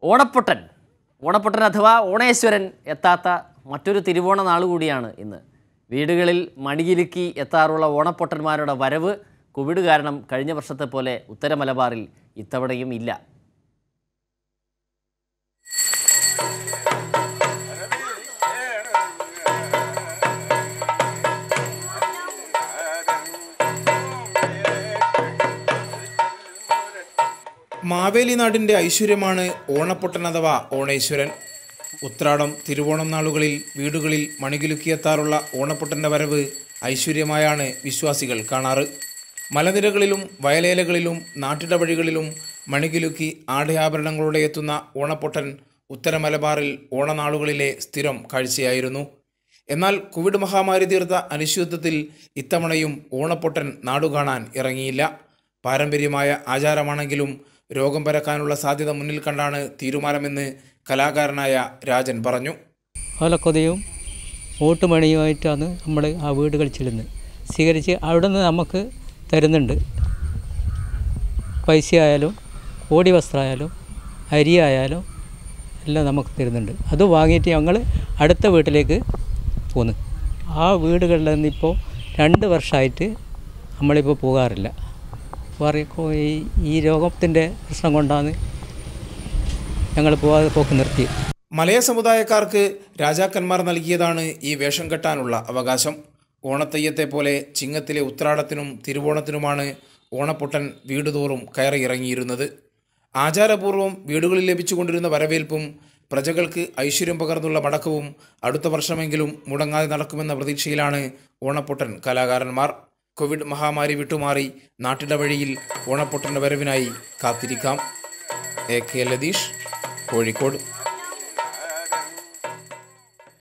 ഓണപ്പൊട്ടൻ ഓണപ്പൊട്ടൻ അഥവാ ഓണേശ്വരൻ എത്താത്ത മറ്റൊരു തിരുവോണ നാൾ കൂടിയാണ് ഇന്ന് വീടുകളിൽ മണികിലുക്കി എത്താറുള്ള ഓണപ്പൊട്ടന്മാരുടെ വരവ് കോവിഡ് കാരണം കഴിഞ്ഞ വർഷത്തെ പോലെ ഉത്തര മലബാറിൽ ഇത്തവണയും ഇല്ല മാവേലി നാടിൻ്റെ ഐശ്വര്യമാണ് ഓണപ്പൊട്ടൻ അഥവാ ഓണേശ്വരൻ ഉത്രാടം തിരുവോണം നാളുകളിൽ വീടുകളിൽ മണികിലുക്കിയെത്താറുള്ള ഓണപ്പൊട്ടൻ്റെ വരവ് ഐശ്വര്യമായാണ് വിശ്വാസികൾ കാണാറ് മലനിരകളിലും വയലേലകളിലും നാട്ടിട വഴികളിലും മണികിലുക്കി ആടയാഭരണങ്ങളോടെ എത്തുന്ന ഓണപ്പൊട്ടൻ ഉത്തര മലബാറിൽ ഓണനാളുകളിലെ സ്ഥിരം കാഴ്ചയായിരുന്നു എന്നാൽ കോവിഡ് മഹാമാരി തീർത്ത അനിശ്ചിതത്വത്തിൽ ഇത്തവണയും ഓണപ്പൊട്ടൻ നാടുകാണാൻ ഇറങ്ങിയില്ല പാരമ്പര്യമായ ആചാരമാണെങ്കിലും രോഗം പരക്കാനുള്ള സാധ്യത മുന്നിൽ കണ്ടാണ് തീരുമാനമെന്ന് കലാകാരനായ രാജൻ പറഞ്ഞു ഓലക്കൊതയും ഓട്ടുമണിയുമായിട്ടാണ് നമ്മൾ ആ വീടുകളിൽ ചെല്ലുന്നത് സ്വീകരിച്ച് അവിടെ നിന്ന് നമുക്ക് തരുന്നുണ്ട് പൈസ ആയാലും കോടി വസ്ത്രമായാലും അരി ആയാലും എല്ലാം നമുക്ക് തരുന്നുണ്ട് അത് വാങ്ങിയിട്ട് ഞങ്ങൾ അടുത്ത വീട്ടിലേക്ക് പോന്നു ആ വീടുകളിൽ നിന്നിപ്പോൾ രണ്ട് വർഷമായിട്ട് നമ്മളിപ്പോൾ പോകാറില്ല പറയും ഈ ഈ രോഗത്തിൻ്റെ പ്രശ്നം കൊണ്ടാണ് ഞങ്ങൾ പോകാതെ പോക്ക് നിർത്തി മലയ സമുദായക്കാർക്ക് രാജാക്കന്മാർ നൽകിയതാണ് ഈ വേഷം കെട്ടാനുള്ള അവകാശം ഓണത്തെയ്യത്തെ പോലെ ചിങ്ങത്തിലെ ഉത്രാടത്തിനും തിരുവോണത്തിനുമാണ് ഓണപ്പൊട്ടൻ വീടുതോറും കയറിയിറങ്ങിയിരുന്നത് ആചാരപൂർവ്വം വീടുകളിൽ ലഭിച്ചുകൊണ്ടിരുന്ന വരവേൽപ്പും പ്രജകൾക്ക് ഐശ്വര്യം പകർന്നുള്ള മടക്കവും അടുത്ത വർഷമെങ്കിലും മുടങ്ങാതെ നടക്കുമെന്ന പ്രതീക്ഷയിലാണ് ഓണപ്പൊട്ടൻ കലാകാരന്മാർ കോവിഡ് മഹാമാരി വിട്ടുമാറി നാട്ടിട വഴിയിൽ ഓണപ്പൊട്ടൻ്റെ വരവിനായി കാത്തിരിക്കാം എ കെ ലതീഷ് കോഴിക്കോട്